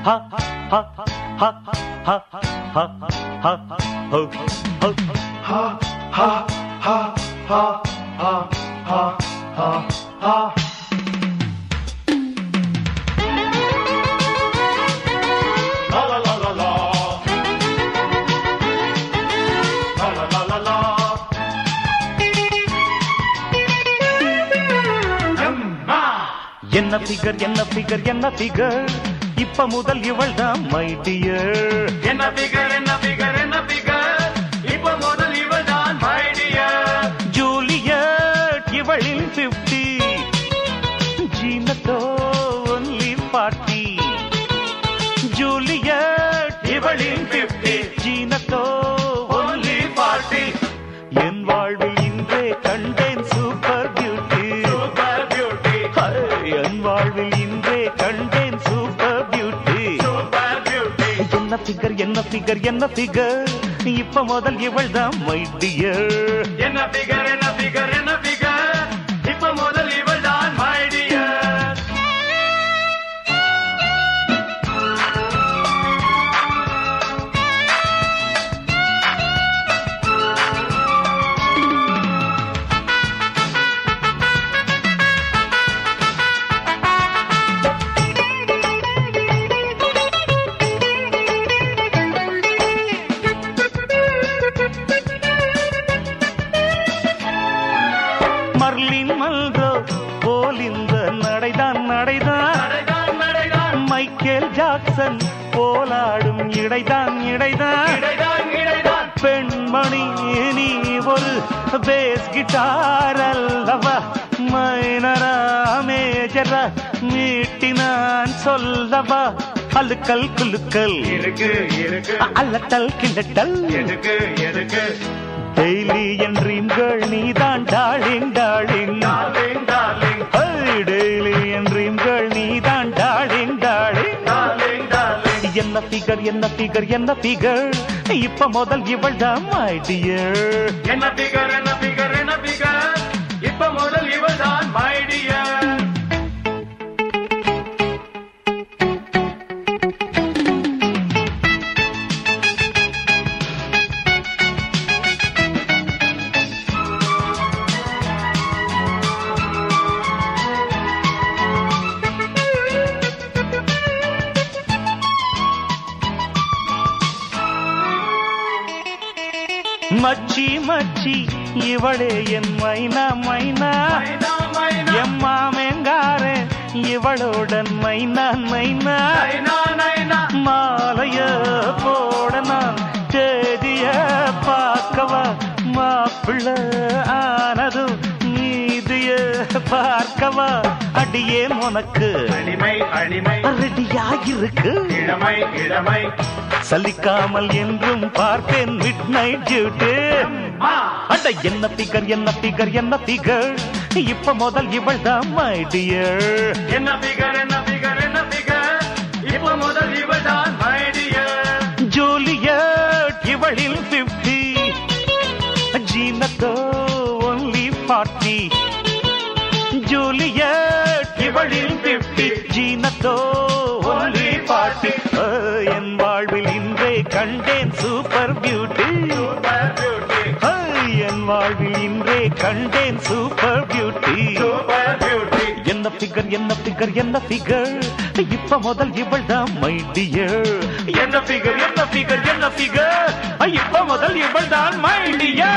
ha ha ha ha ha ha ho ho Ha ha ha ha ha ha ha ha. La la la la la. La la la la la. எம்மா. என்ன figure என்ன figure என்ன figure இப்ப முதல் இவள் தான் my dear என்ன figure, என்ன figure, என்ன figure? இப்ப முதல் இவள்தான் my dear. ஜூலியட் இவளில் பிப்டி ஜீனத்தோ ஒன்லி பார்ட்டி ஜூலியட் இவளில் பிப்டி ஜீனத்தோ ஒன்லி பார்ட்டி என் வாழ்வில் இன்றே கண்டேன் சூப்பர் பியூட்டி Super beauty, என் வாழ்வில் இன்றே கண்டேன் சூப்பர் பியூட்டி super beauty. என்ன ஃபிகர் என்ன ஃபிகர் என்ன ஃபிகர் இப்ப முதல் இவள் தான் மை டியர் என்ன figure, என்ன figure, என்ன figure? இப்ப முதல் இவள்தான் my dear. மர்லின் மல்ரோ போல் இந்த நடைதான் நடைதான் நடைதான், நடைதான், மைக்கேல் ஜாக்சன் போலாடும் இடைதான் இடைதான் இடைதான், இடைதான். பெண்மணி நீ ஒரு பேஸ் கிட்டார் அல்லவா மைனரா மேஜரா மீட்டி நான் சொல்லவா அலுக்கல் குலுக்கல் இருக்கு இருக்கு அல்லட்டல் கிண்டட்டல் எதுக்கு எதுக்கு டெய்லி என் ட்ரீம்கள் நீதான் darling darling darling darling daily என் ட்ரீம்கள் நீதான் டார்லிங் டார்லிங் டார்லிங் டார்லிங் என்ன ஃபிகர் என்ன ஃபிகர் என்ன ஃபிகர் இப்ப முதல் இவள் தான் மை டியர் என்ன figure, என்ன figure, என்ன figure? இப்ப முதல் இவள்தான் my dear. மச்சி மச்சி இவளே என் மைனா மைனா மைனா, மைனா, எம்மா மேங்காரே இவளோடன் மைனா மைனா நைனா, நைனா. மாலைய போட நான் தேதிய பார்க்கவா மாப்பிள்ள ஆனதும் நீதிய பார்க்கவா அடியே உனக்கு அடிமை அடிமை ரெடியா இருக்கு இளமை இளமை சலிக்காமல் என்றும் பார்ப்பேன் மிட் நைட் டியூட்டி மா அட என்ன பிகர் என்ன பிகர் என்ன பிகர் இப்ப முதல் இவள் தான் மை டியர் என்ன figure, என்ன figure, என்ன figure? இப்ப முதல் இவள்தான் my dear. ஜூலியட் இவளில் பிப்டி ஜீனத்தோ ஒன்லி பார்ட்டி ஜூலியட் இவளில் பிப்டி ஜீனத்தோ ஒன்லி பார்ட்டி என் வாழ்வில் இன்றே கண்டேன் சூப்பர் பியூட்டி Super beauty, என் வாழ்வில் இன்றே கண்டேன் சூப்பர் பியூட்டி super beauty. என்ன பிகர் என்ன பிகர் என்ன பிகர் இப்ப முதல் இவள் தான் மை டியர் என்ன பிகர் என்ன பிகர் என்ன பிகர் இப்ப முதல் இவள் தான் மை டியர்